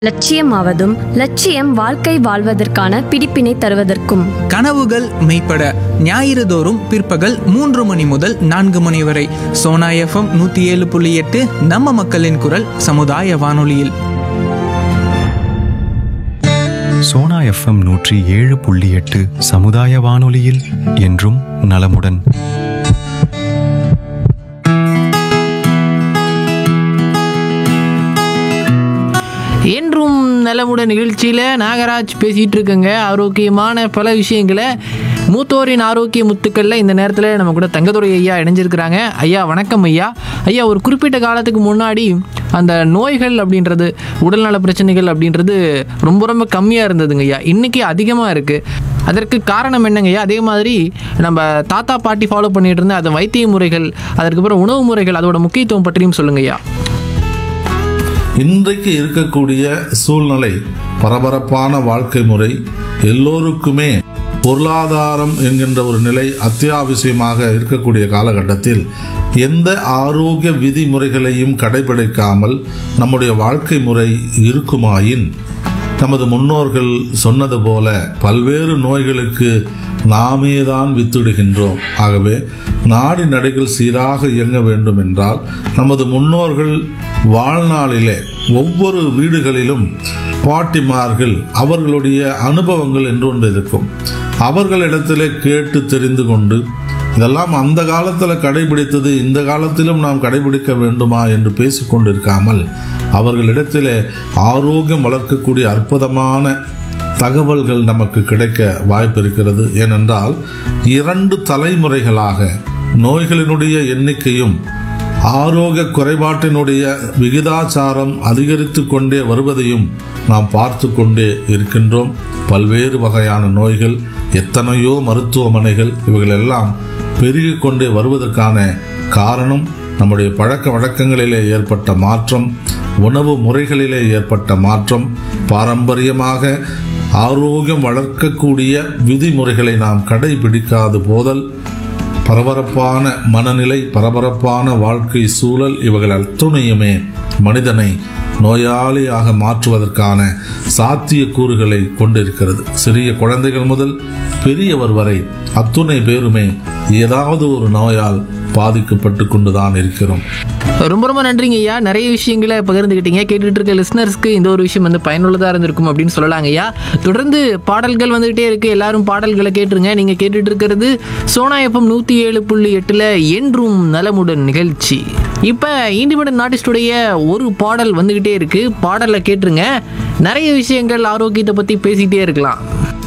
லட்சியமாவதும் லட்சியம் வாழ்க்கை வாழ்வதற்கான பிடிப்பினை தருவதற்கும் கனவுகள் மெய்ப்பட ஞாயிறு தோறும் பிற்பகல் மூன்று மணி முதல் நான்கு மணி வரை சோனா எஃப்எம் நூற்றி ஏழு புள்ளி எட்டு நம்ம மக்களின் குரல் சமுதாய வானொலியில் சோனா எஃப்எம் நூற்றி ஏழு புள்ளி எட்டு சமுதாய வானொலியில் என்றும் நலமுடன் என்றும் நலமுடன் நிகழ்ச்சியில் நாகராஜ் பேசிகிட்டு இருக்கங்க ஆரோக்கியமான பல விஷயங்களை மூத்தோரின் ஆரோக்கிய முத்துக்களில் இந்த நேரத்தில் நம்ம கூட தங்கதுரை ஐயா இணைஞ்சிருக்கிறாங்க ஐயா வணக்கம் ஐயா ஐயா ஒரு குறிப்பிட்ட காலத்துக்கு முன்னாடி அந்த நோய்கள் அப்படின்றது உடல்நல பிரச்சனைகள் அப்படின்றது ரொம்ப ரொம்ப கம்மியாக இருந்ததுங்க ஐயா இன்றைக்கி அதிகமாக இருக்குது அதற்கு காரணம் என்னங்க ஐயா அதே மாதிரி நம்ம தாத்தா பாட்டி ஃபாலோ பண்ணிட்டு இருந்த அந்த வைத்திய முறைகள் அதற்கப்புறம் உணவு முறைகள் அதோட முக்கியத்துவம் பற்றியும் சொல்லுங்க ஐயா இன்றைக்கு இருக்கக்கூடிய சூழ்நிலை பரபரப்பான வாழ்க்கை முறை எல்லோருக்குமே பொருளாதாரம் என்கின்ற ஒரு நிலை அத்தியாவசியமாக இருக்கக்கூடிய காலகட்டத்தில் எந்த ஆரோக்கிய விதிமுறைகளையும் கடைபிடிக்காமல் நம்முடைய வாழ்க்கை முறை இருக்குமாயின் நமது முன்னோர்கள் சொன்னது போல பல்வேறு நோய்களுக்கு நாமே தான் வித்திடுகின்றோம் ஆகவே நாடி நடைகள் சீராக இயங்க வேண்டும் என்றால் நமது முன்னோர்கள் வாழ்நாளிலே ஒவ்வொரு வீடுகளிலும் பாட்டிமார்கள் அவர்களுடைய அனுபவங்கள் என்று ஒன்று இருக்கும் அவர்களிடத்திலே கேட்டு தெரிந்து கொண்டு இதெல்லாம் அந்த காலத்தில் கடைபிடித்தது இந்த காலத்திலும் நாம் கடைபிடிக்க வேண்டுமா என்று பேசிக்கொண்டிருக்காமல் அவர்களிடத்திலே ஆரோக்கியம் வளர்க்கக்கூடிய அற்புதமான தகவல்கள் நமக்கு கிடைக்க வாய்ப்பு இருக்கிறது ஏனென்றால் இரண்டு தலைமுறைகளாக நோய்களினுடைய எண்ணிக்கையும் ஆரோக்கிய குறைபாட்டினுடைய விகிதாச்சாரம் அதிகரித்து கொண்டே வருவதையும் நாம் பார்த்து கொண்டே இருக்கின்றோம் பல்வேறு வகையான நோய்கள் எத்தனையோ மருத்துவமனைகள் இவைகளெல்லாம் பெருகிக் கொண்டே வருவதற்கான காரணம் நம்முடைய பழக்க வழக்கங்களிலே ஏற்பட்ட மாற்றம் உணவு முறைகளிலே ஏற்பட்ட மாற்றம் பாரம்பரியமாக ஆரோக்கியம் வளர்க்கக்கூடிய விதிமுறைகளை நாம் கடைபிடிக்காது போதல் பரபரப்பான மனநிலை பரபரப்பான வாழ்க்கை சூழல் இவைகள் அத்துணையுமே மனிதனை நோயாளியாக மாற்றுவதற்கான சாத்திய கூறுகளை கொண்டிருக்கிறது சிறிய குழந்தைகள் முதல் பெரியவர் வரை அத்துணை பேருமே ஏதாவது ஒரு நோயால் பாதிக்கப்பட்டு கொண்டுதான் இருக்கிறோம் ரொம்ப ரொம்ப நன்றிங்க ஐயா நிறைய விஷயங்களை பகிர்ந்துக்கிட்டீங்க கேட்டுட்டு இருக்க லிஸ்னர்ஸ்க்கு இந்த ஒரு விஷயம் வந்து பயனுள்ளதாக இருந்திருக்கும் அப்படின்னு சொல்லலாங்க ஐயா தொடர்ந்து பாடல்கள் வந்துகிட்டே இருக்கு எல்லாரும் பாடல்களை கேட்டுருங்க நீங்கள் கேட்டுட்டு இருக்கிறது சோனா எஃப்எம் நூற்றி ஏழு புள்ளி எட்டில் என்றும் நலமுடன் நிகழ்ச்சி இப்போ இண்டிபெண்ட் ஆர்டிஸ்டுடைய ஒரு பாடல் வந்துக்கிட்டே இருக்கு பாடலை கேட்டுருங்க நிறைய விஷயங்கள் ஆரோக்கியத்தை பற்றி பேசிக்கிட்டே இருக்கலாம்